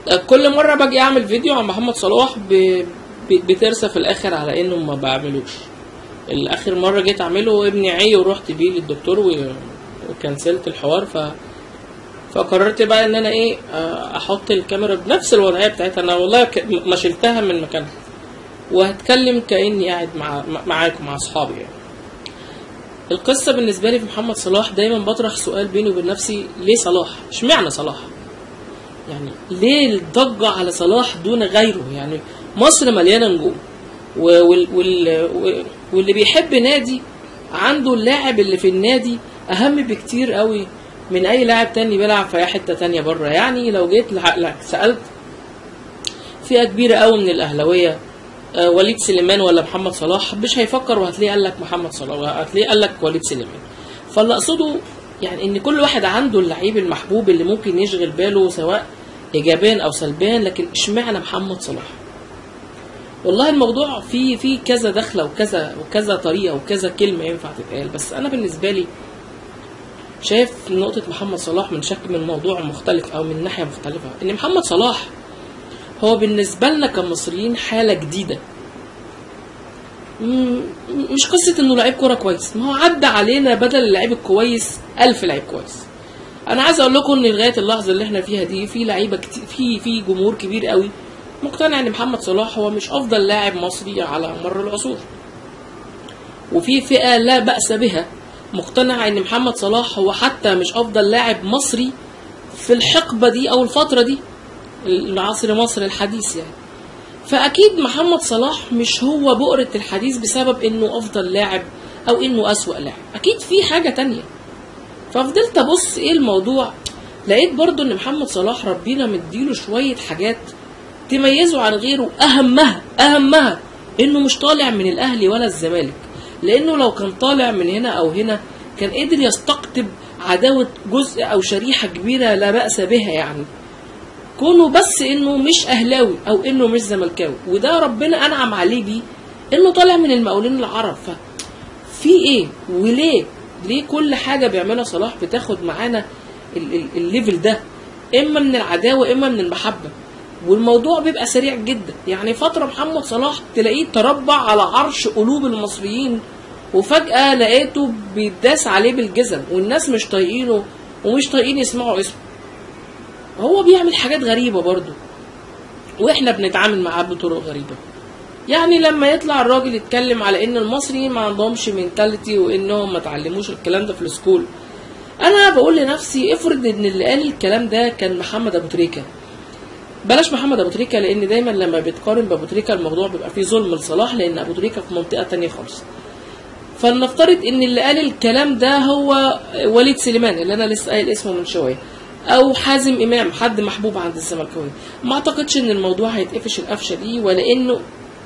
كل مره باجي اعمل فيديو عن محمد صلاح ب... ب... بترسى في الاخر على انه ما بعملوش الاخر مره جيت اعمله ابني عي ورحت بيه للدكتور و... وكنسلت الحوار ف فقررت بقى ان انا ايه آه، احط الكاميرا بنفس الوضعيه بتاعتها انا والله ك... ما شلتها من مكانها وهتكلم كاني قاعد مع مع- معاكم مع اصحابي يعني القصه بالنسبه لي في محمد صلاح دايما بطرح سؤال بيني وبين نفسي ليه صلاح اشمعنى صلاح يعني ليه الضجة على صلاح دون غيره يعني مصر مليانة نجوم و- وال وال و- واللي بيحب نادي عنده اللاعب اللي في النادي أهم بكتير قوي من أي لاعب تاني بيلعب في أي حتة تانية بره يعني لو جيت لح- لح- سألت فئة كبيرة قوي من الأهلاوية آه، وليد سليمان ولا محمد صلاح مش هيفكر وهتلاقيه قال لك محمد صلاح وهتلاقيه قال لك وليد سليمان فاللي اقصده يعني ان كل واحد عنده اللعيب المحبوب اللي ممكن يشغل باله سواء ايجابيا او سلبيا لكن اشمعنى محمد صلاح والله الموضوع فيه فيه كذا دخله وكذا وكذا طريقه وكذا كلمه ينفع تتقال بس انا بالنسبه لي شايف نقطه محمد صلاح من شكل من موضوع مختلف او من ناحيه مختلفه ان محمد صلاح هو بالنسبه لنا كمصريين حاله جديده م- مش قصة انه لعيب كورة كويس ما هو عدى علينا بدل اللعيب الكويس ألف لعيب كويس انا عايز اقول لكم ان لغاية اللحظة اللي احنا فيها دي في لعيبة كتير في في جمهور كبير قوي مقتنع ان محمد صلاح هو مش افضل لاعب مصري على مر العصور وفي فئة لا بأس بها مقتنعة ان محمد صلاح هو حتى مش افضل لاعب مصري في الحقبة دي او الفترة دي العصر مصر الحديث يعني فاكيد محمد صلاح مش هو بؤرة الحديث بسبب انه افضل لاعب او انه اسوأ لاعب اكيد في حاجة تانية ففضلت ابص ايه الموضوع لقيت برضو ان محمد صلاح ربنا مديله شوية حاجات تميزه عن غيره اهمها اهمها انه مش طالع من الاهلي ولا الزمالك لانه لو كان طالع من هنا او هنا كان قدر يستقطب عداوة جزء او شريحة كبيرة لا بأس بها يعني كونه بس انه مش اهلاوي او انه مش زملكاوي وده ربنا انعم عليه بيه انه طالع من المقاولين العرب ف في ايه وليه ليه كل حاجه بيعملها صلاح بتاخد معانا ال- ال- الليفل ده اما من العداوه اما من المحبه والموضوع بيبقى سريع جدا يعني فتره محمد صلاح تلاقيه تربع على عرش قلوب المصريين وفجاه لقيته بيداس عليه بالجزم والناس مش طايقينه ومش طايقين يسمعوا اسمه هو بيعمل حاجات غريبة برضو واحنا بنتعامل معاه بطرق غريبة يعني لما يطلع الراجل يتكلم على ان المصريين ما عندهمش منتاليتي وانهم ما اتعلموش الكلام ده في السكول انا بقول لنفسي افرض ان اللي قال الكلام ده كان محمد ابو تريكه بلاش محمد ابو تريكه لان دايما لما بتقارن بابو تريكه الموضوع بيبقى فيه ظلم لصلاح لان ابو تريكه في منطقه تانية خالص فلنفترض ان اللي قال الكلام ده هو وليد سليمان اللي انا لسه قايل اسمه من شويه او حازم امام حد محبوب عند الزملكاويه ما اعتقدش ان الموضوع هيتقفش القفشه دي ولا انه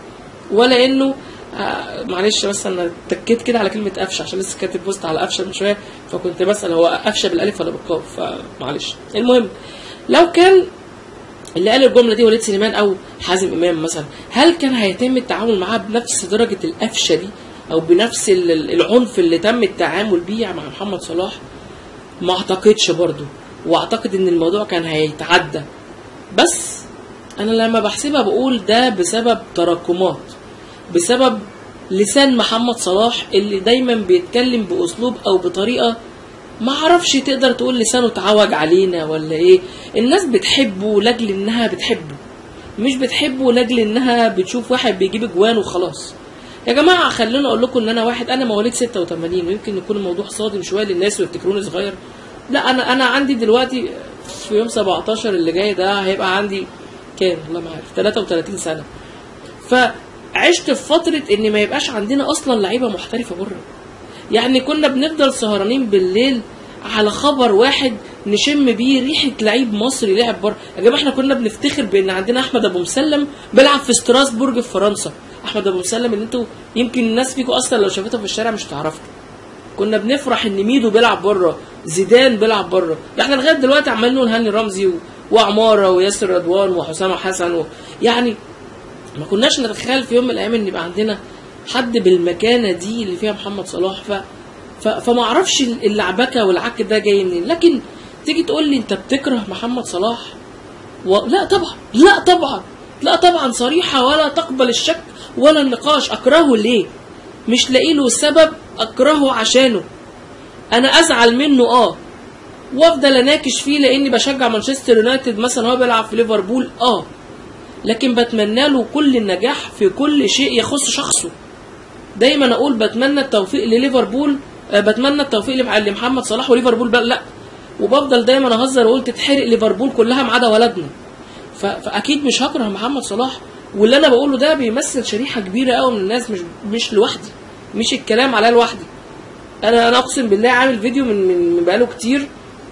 ولا انه آه معلش بس انا تكيت كده على كلمه قفشه عشان لسه كاتب بوست على قفشه من شويه فكنت بسال هو قفشه بالالف ولا بالقاف فمعلش المهم لو كان اللي قال الجمله دي وليد سليمان او حازم امام مثلا هل كان هيتم التعامل معاه بنفس درجه القفشه دي او بنفس ال- ال- العنف اللي تم التعامل بيه مع محمد صلاح ما اعتقدش برضو واعتقد ان الموضوع كان هيتعدى بس انا لما بحسبها بقول ده بسبب تراكمات بسبب لسان محمد صلاح اللي دايما بيتكلم باسلوب او بطريقه ما اعرفش تقدر تقول لسانه اتعوج علينا ولا ايه الناس بتحبه لاجل انها بتحبه مش بتحبه لاجل انها بتشوف واحد بيجيب اجوان وخلاص يا جماعه خليني اقول لكم ان انا واحد انا مواليد 86 ويمكن يكون الموضوع صادم شويه للناس ويفتكروني صغير لا انا انا عندي دلوقتي في يوم 17 اللي جاي ده هيبقى عندي كام والله ما عارف 33 سنه فعشت في فتره ان ما يبقاش عندنا اصلا لعيبه محترفه بره يعني كنا بنفضل سهرانين بالليل على خبر واحد نشم بيه ريحه لعيب مصري لعب بره يا جماعه احنا كنا بنفتخر بان عندنا احمد ابو مسلم بيلعب في ستراسبورج في فرنسا احمد ابو مسلم اللي انتوا يمكن الناس فيكم اصلا لو شافته في الشارع مش تعرفه كنا بنفرح ان ميدو بيلعب بره زيدان بيلعب بره ده احنا لغايه دلوقتي عمالين نقول هاني رمزي و... وعماره وياسر رضوان وحسام حسن و... يعني ما كناش نتخيل في يوم من الايام ان يبقى عندنا حد بالمكانه دي اللي فيها محمد صلاح ف... ف... فما اعرفش اللعبكه والعك ده جاي منين لكن تيجي تقول لي انت بتكره محمد صلاح و... لا طبعا لا طبعا لا طبعا صريحه ولا تقبل الشك ولا النقاش اكرهه ليه مش لاقي له سبب اكرهه عشانه انا ازعل منه اه وافضل اناقش فيه لاني بشجع مانشستر يونايتد مثلا هو بيلعب في ليفربول اه لكن بتمنى له كل النجاح في كل شيء يخص شخصه دايما اقول بتمنى التوفيق لليفربول آه، بتمنى التوفيق لمح- لمحمد صلاح وليفربول بقى لا وبفضل دايما اهزر واقول تتحرق ليفربول كلها ما عدا ولدنا ف- فاكيد مش هكره محمد صلاح واللي انا بقوله ده بيمثل شريحه كبيره قوي من الناس مش مش لوحدي مش الكلام عليا لوحدي انا انا اقسم بالله عامل فيديو من من من بقاله كتير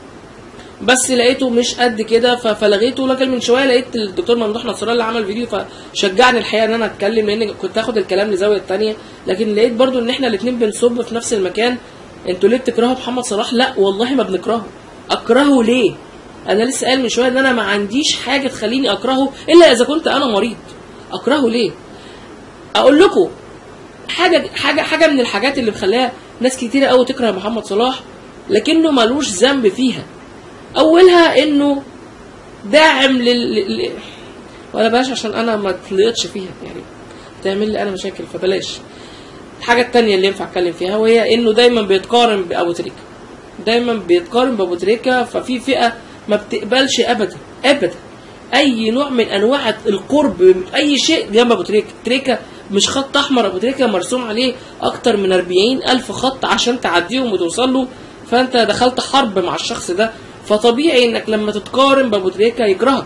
بس لقيته مش قد كده ف- فلغيته لكن من شويه لقيت الدكتور ممدوح نصر الله اللي عمل فيديو فشجعني الحقيقه ان انا اتكلم لان كنت اخد الكلام لزاويه تانية لكن لقيت برضو ان احنا الاثنين بنصب في نفس المكان انتوا ليه بتكرهوا محمد صلاح لا والله ما بنكرهه اكرهه ليه انا لسه قايل من شويه ان انا ما عنديش حاجه تخليني اكرهه الا اذا كنت انا مريض اكرهه ليه اقول لكم حاجه حاجه حاجه من الحاجات اللي مخليها ناس كتيره قوي تكره محمد صلاح لكنه ملوش ذنب فيها اولها انه داعم لل, لل... ولا بلاش عشان انا ما اتلقطش فيها يعني تعمل لي انا مشاكل فبلاش الحاجه التانية اللي ينفع اتكلم فيها وهي انه دايما بيتقارن بابو تريكه دايما بيتقارن بابو تريكه ففي فئه ما بتقبلش ابدا ابدا اي نوع من انواع القرب من اي شيء جنب ابو تريكه تريكه مش خط احمر ابو تريكه مرسوم عليه اكتر من 40 الف خط عشان تعديهم وتوصل له فانت دخلت حرب مع الشخص ده فطبيعي انك لما تتقارن بابو تريكه يكرهك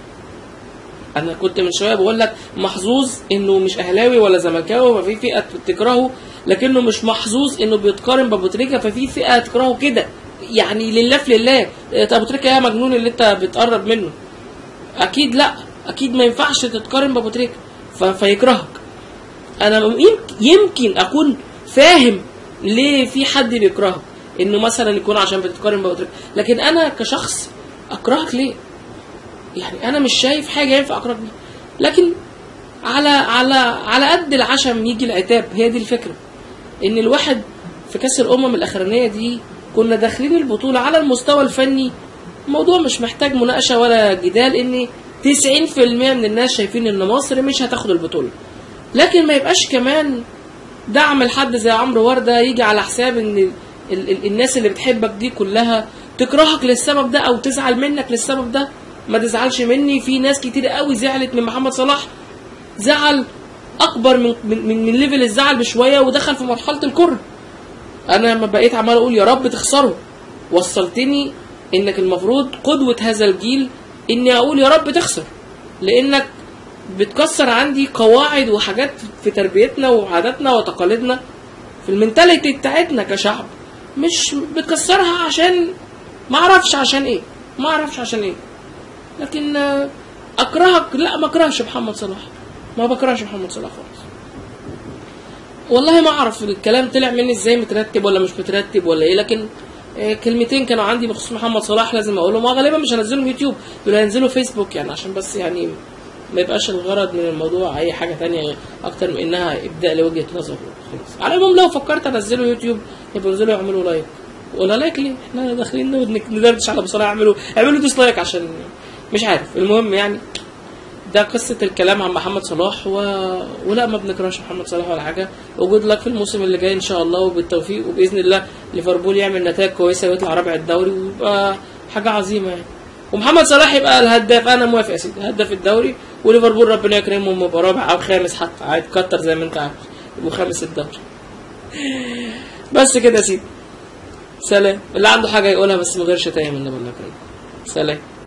انا كنت من شويه بقول لك محظوظ انه مش اهلاوي ولا زملكاوي ففي فئه بتكرهه لكنه مش محظوظ انه بيتقارن بابو تريكه ففي فئه تكرهه كده يعني لله في لله إيه، ابو تريكه يا مجنون اللي انت بتقرب منه اكيد لا اكيد ما ينفعش تتقارن بابو تريكه ف- فيكرهك انا يمكن يمكن اكون فاهم ليه في حد بيكرهك انه مثلا يكون عشان بتتقارن بابو تريكه لكن انا كشخص اكرهك ليه يعني انا مش شايف حاجه ينفع اكرهك بيها لكن على على على قد العشم يجي العتاب هي دي الفكره ان الواحد في كاس الامم الاخرانيه دي كنا داخلين البطوله على المستوى الفني الموضوع مش محتاج مناقشه ولا جدال ان 90% من الناس شايفين ان مصر مش هتاخد البطوله لكن ما يبقاش كمان دعم لحد زي عمرو ورده يجي على حساب ان ال ال الناس اللي بتحبك دي كلها تكرهك للسبب ده او تزعل منك للسبب ده ما تزعلش مني في ناس كتير قوي زعلت من محمد صلاح زعل اكبر من من من, من ليفل الزعل بشويه ودخل في مرحله الكره انا لما بقيت عمال اقول يا رب تخسره وصلتني انك المفروض قدوه هذا الجيل اني اقول يا رب تخسر لانك بتكسر عندي قواعد وحاجات في تربيتنا وعاداتنا وتقاليدنا في المنتاليتي بتاعتنا كشعب مش بتكسرها عشان ما اعرفش عشان ايه ما اعرفش عشان ايه لكن آه، اكرهك لا ما اكرهش محمد صلاح ما بكرهش محمد صلاح خالص والله ما اعرف الكلام طلع مني ازاي مترتب ولا مش مترتب ولا ايه لكن آه، كلمتين كانوا عندي بخصوص محمد صلاح لازم اقولهم وغالبا مش هنزلهم يوتيوب دول هينزلوا فيسبوك يعني عشان بس يعني ما يبقاش الغرض من الموضوع اي حاجه تانية اكتر من انها ابداء لوجهه نظر خلاص على العموم لو فكرت انزله يوتيوب يبقى انزلوا يعملوا لايك ولا لايك ليه؟ احنا داخلين نقعد ندردش على بصراحه اعملوا اعملوا ديسلايك عشان مش عارف المهم يعني ده قصة الكلام عن محمد صلاح و... ولا ما بنكرهش محمد صلاح ولا حاجة وجود لك في الموسم اللي جاي إن شاء الله وبالتوفيق وبإذن الله ليفربول يعمل نتائج كويسة ويطلع رابع الدوري ويبقى حاجة عظيمة يعني ومحمد صلاح يبقى الهداف أنا موافق يا سيدي هداف الدوري وليفربول ربنا يكرمهم يبقى رابع أو خامس حتى عادي كتر زي ما أنت عارف يبقوا خامس الدوري بس كده يا سيدي سلام اللي عنده حاجة يقولها بس من غير شتايم النبي الله يكرمك سلام